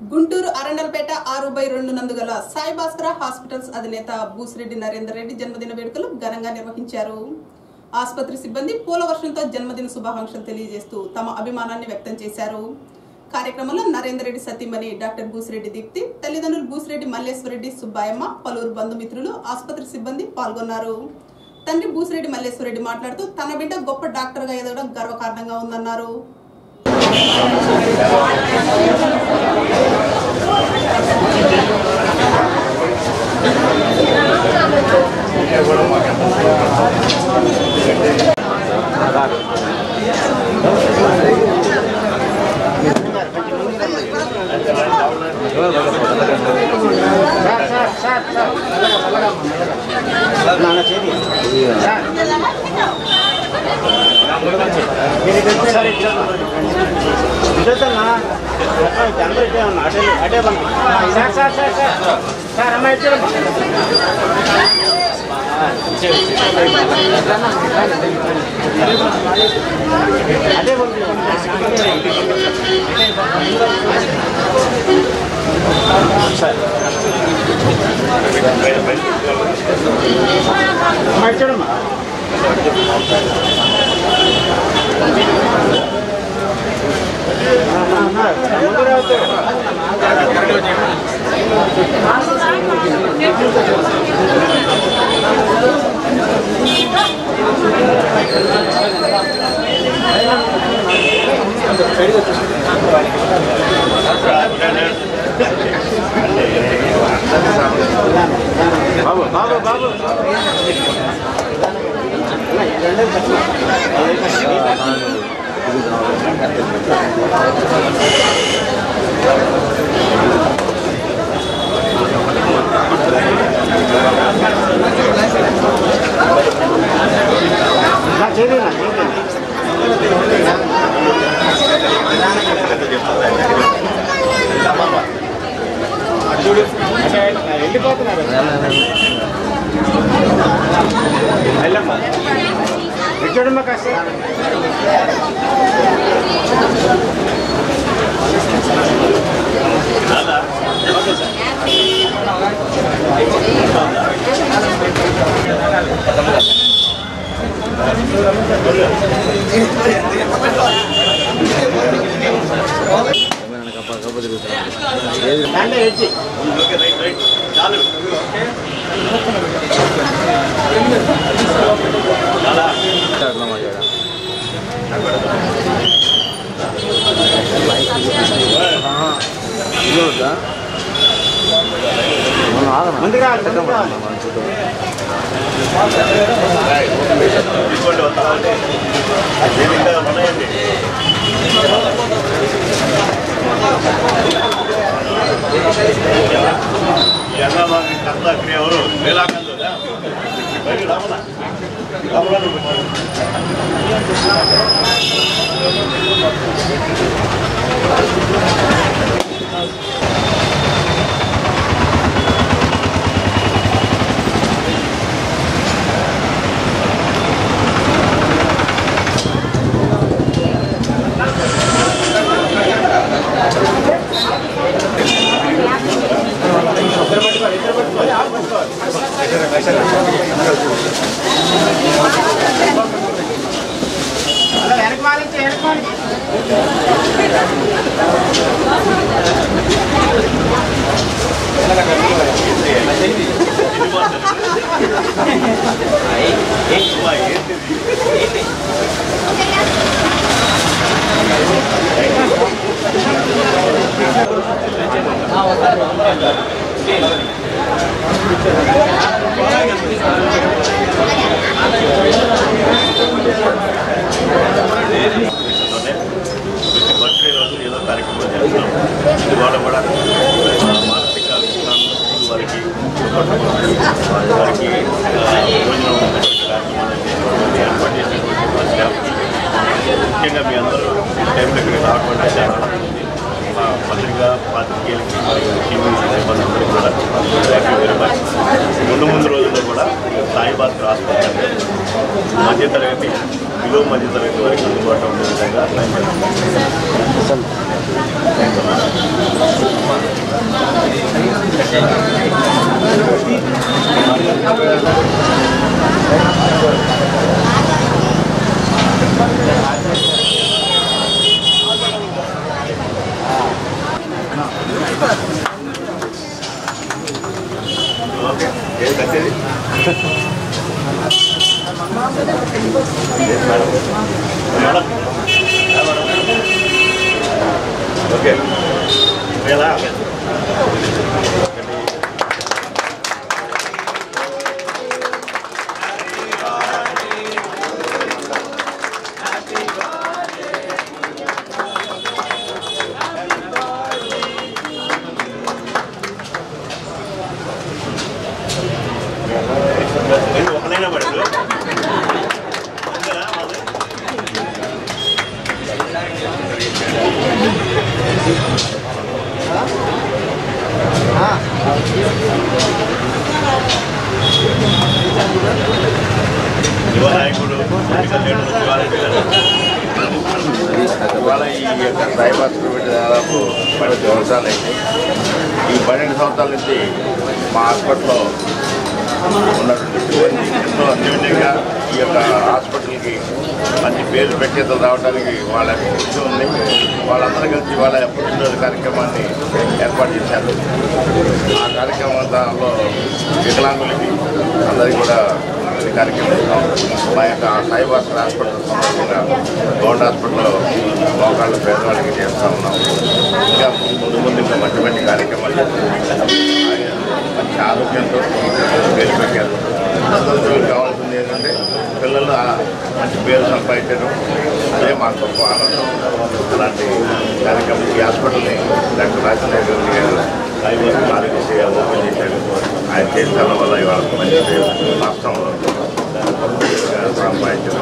గుంటూరు అరండల్పేట ఆరు బై రెండు నందు గల సాయి భాస్కర హాస్పిటల్స్ అధినేత బూసిరెడ్డి నరేందర్ రెడ్డి జన్మదిన వేడుకలు ఘనంగా నిర్వహించారు ఆసుపత్రి సిబ్బంది పూల వర్షంతో జన్మదిన శుభాకాంక్షలు తెలియజేస్తూ తమ అభిమానాన్ని వ్యక్తం చేశారు కార్యక్రమంలో నరేందర్ రెడ్డి సతీమణి డాక్టర్ బూసిరెడ్డి దీప్తి తల్లిదండ్రులు బూసిరెడ్డి మల్లేశ్వరరెడ్డి సుబ్బాయమ్మ పలువురు బంధుమిత్రులు ఆసుపత్రి సిబ్బంది పాల్గొన్నారు తండ్రి బూసిరెడ్డి మల్లేశ్వరరెడ్డి మాట్లాడుతూ తన బిడ్డ గొప్ప డాక్టర్గా ఎదగడం గర్వకారణంగా ఉందన్నారు ఇదొద్దన్నా అందరూ ఇటే ఉన్నా అటే అటే పంపి sir sir sir sir sir అమ్మ ఇచ్చారమ్మా అదే పంపి అమ్మ ఇచ్చారమ్మా ముందు రావద్దు బాబు బాబు బాబు నా చేయలేదు నా చేయలేదు చూడు అంటే వెళ్ళిపోతున్నారు వెళ్ళమ్మా ఇటు చూడమ్మా కాస్త దాంట్లో ఎడ్జి ముందుకు రావాలి ముందుకు రావాలి ఎవరు వేలాకందు బయట రామల రామల అలా వెనక వాలించి వెనక వాలించి ప్రతి బర్త్డే రోజు ఏదో కార్యక్రమం చేస్తున్నాం ఇవాళ కూడా ఆ, మానసిక వికలాంగుల స్కూల్ వారికి వారి వారికి ఆ, భోజనం ఉన్నటువంటి కార్యక్రమాలు చేసినటువంటి ఏర్పాటు చేసినటువంటి మా స్టాఫ్కి ముఖ్యంగా మీ అందరూ ఈ టైంలో ఇక్కడికి రావడం అంటే చాలా ఆనందంగా ఉంది మా పత్రిక పాత్రికేయులకి మరియు టీవీ సిబ్బంది అందరికీ కూడా థ్యాంక్ యూ వెరీ మచ్ ముందు ముందు రోజుల్లో కూడా సాయి భాస్కర్ హాస్పిటల్ మధ్యతరగతి దిగువ మధ్య తరగతి వారికి అందుబాటులో ఉండే విధంగా ప్లాన్ చేస్తున్నాం ఓకే ఏది కట్టేది Yes, madam. Madam. Yeah, madam. Okay ఎలా ఒకనైనా పడదు యువ నాయకుడు పొలిటికల్ లీడర్ శివారెడ్డి గారు ఇవాళ ఈ యొక్క సైబర్ పెట్టి దాదాపు పన్నెండు సంవత్సరాలు అయింది ఈ పన్నెండు సంవత్సరాల నుంచి మా హాస్పిటల్లో ఉన్నటువంటి సిబ్బంది ఎంతో అన్యోన్యంగా ఈ యొక్క హాస్పిటల్కి మంచి పేరు పెట్టేతో రావడానికి వాళ్ళ కృషి ఉంది వాళ్ళందరూ కలిసి వాళ్ళ పుట్టినరోజు కార్యక్రమాన్ని ఏర్పాటు చేశారు ఆ కార్యక్రమంలో వికలాంగులకి అందరికీ కూడా ఈ కార్యక్రమం చేస్తాం మా యొక్క సాయిబాస్ హాస్పిటల్ సందర్భంగా గవర్నమెంట్ హాస్పిటల్లో మోకాళ్ళ పేదవాళ్ళకి చేస్తూ ఉన్నాం ఇంకా ముందు ముందు ఇంకా మంచి మంచి కార్యక్రమాలు చేస్తాం మంచి ఆరోగ్యంతో పేరు పెట్టారు అందరికీ కావాల్సింది ఏంటంటే పిల్లలు ఆ మంచి పేరు సంపాదించడం అదే మాకు గొప్ప ఆనందం అలాంటి కార్యక్రమం ఈ హాస్పిటల్ని డాక్టర్ రాజశేఖర రెడ్డి గారు ఆరోగ్యశ్రీ ఓపెన్ చేశాడు ఆయన చేసిన వల్ల ఇవాళ మంచి పేరు రాష్ట్రంలో సంపాదించడం